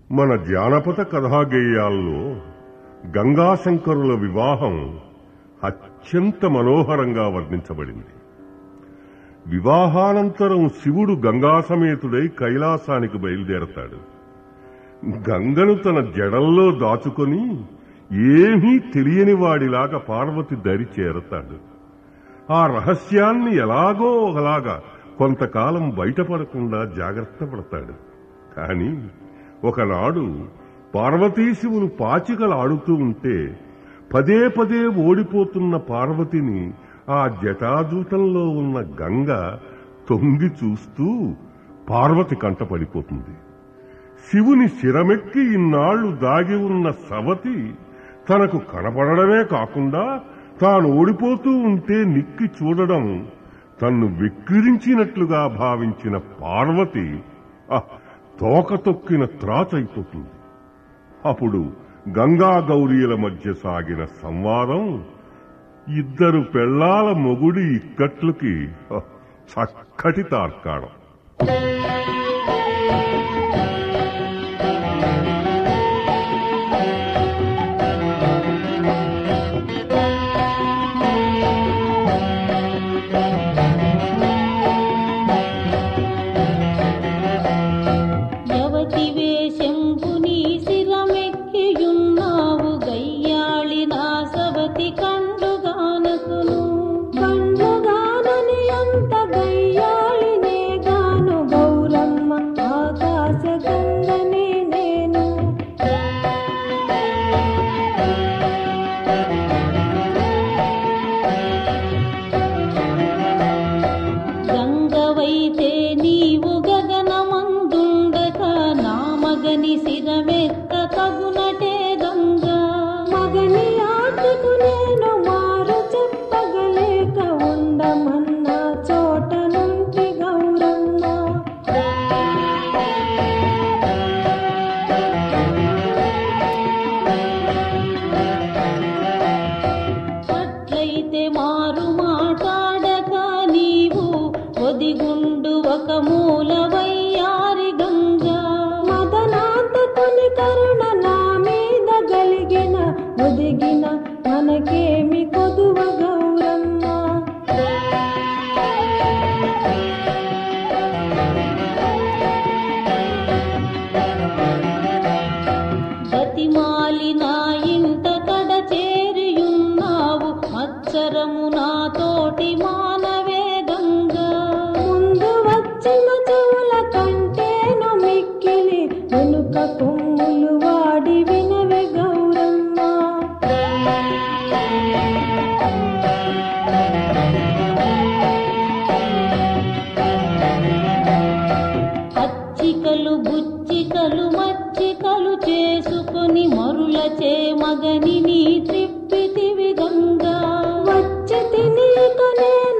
మన జానపద కథాగేయాల్లో గంగాశంకరుల వివాహం అత్యంత మనోహరంగా వర్ణించబడింది వివాహానంతరం శివుడు గంగాసమేతుడై కైలాసానికి బయలుదేరతాడు గంగను తన జడల్లో దాచుకొని ఏమీ తెలియని వాడిలాగా పార్వతి దరి చేరతాడు ఆ రహస్యాన్ని ఎలాగో ఒకలాగా కొంతకాలం బయటపడకుండా జాగ్రత్త పడతాడు కాని ఒకనాడు పార్వతీశివులు పాచికలాడుతూ ఉంటే పదే పదే ఓడిపోతున్న పార్వతిని ఆ జటాజూటంలో ఉన్న గంగ తొంగి చూస్తూ పార్వతి కంట పడిపోతుంది శివుని శిరమెక్కి ఇన్నాళ్లు దాగి ఉన్న సవతి తనకు కనపడడమే కాకుండా తాను ఓడిపోతూ ఉంటే నిక్కి చూడడం తన్ను వెక్కిరించినట్లుగా భావించిన పార్వతి ఆ, తోక తొక్కిన త్రాచైపోతుంది అప్పుడు గంగా గౌరీల మధ్య సాగిన సంవాదం ఇద్దరు పెళ్లాల మొగుడి ఇక్కట్లకి హ, చక్కటి తార్కాణం యవతి వేషంపుని శిరమెక్కియున్నావు గయ్యాళి నా సవతి కండుగానకును కండ్లుగానని అంత గయ్యాళినే గాను గౌరమ్మ ఆకాశ గంగనే నేను గంగవైతే నీవు గగనమందుండక నా మగని శిరమెత్త తగునటే గంగా మగని ఆటకు నేను మారు చెప్పగలేక ఉండమన్న చోట నుండి గౌరమ్మ అట్లయితే మారు మాట్లాడక నీవు ఒదిగుండు ఒక మూల వయ్యారి గంగా మదనాంతకుని కరుణ నా మీద గలిగిన ఒదిగిన మనకేమి కొదువ గౌరమ్మ బతిమాలి నా ఇంట కడ చేరియున్నావు మత్సరము నా తోటి మానవే గంగా ముందు వచ్చిన చెవుల కంటేను మిక్కిలి వెనుక కొమ్ములు వాడి వినవే గౌరమ్మ పచ్చికలు బుచ్చికలు మచ్చికలు చేసుకొని మరులచే మగని నీ త్రిప్పితివి గంగా వచ్చి తినీక నేను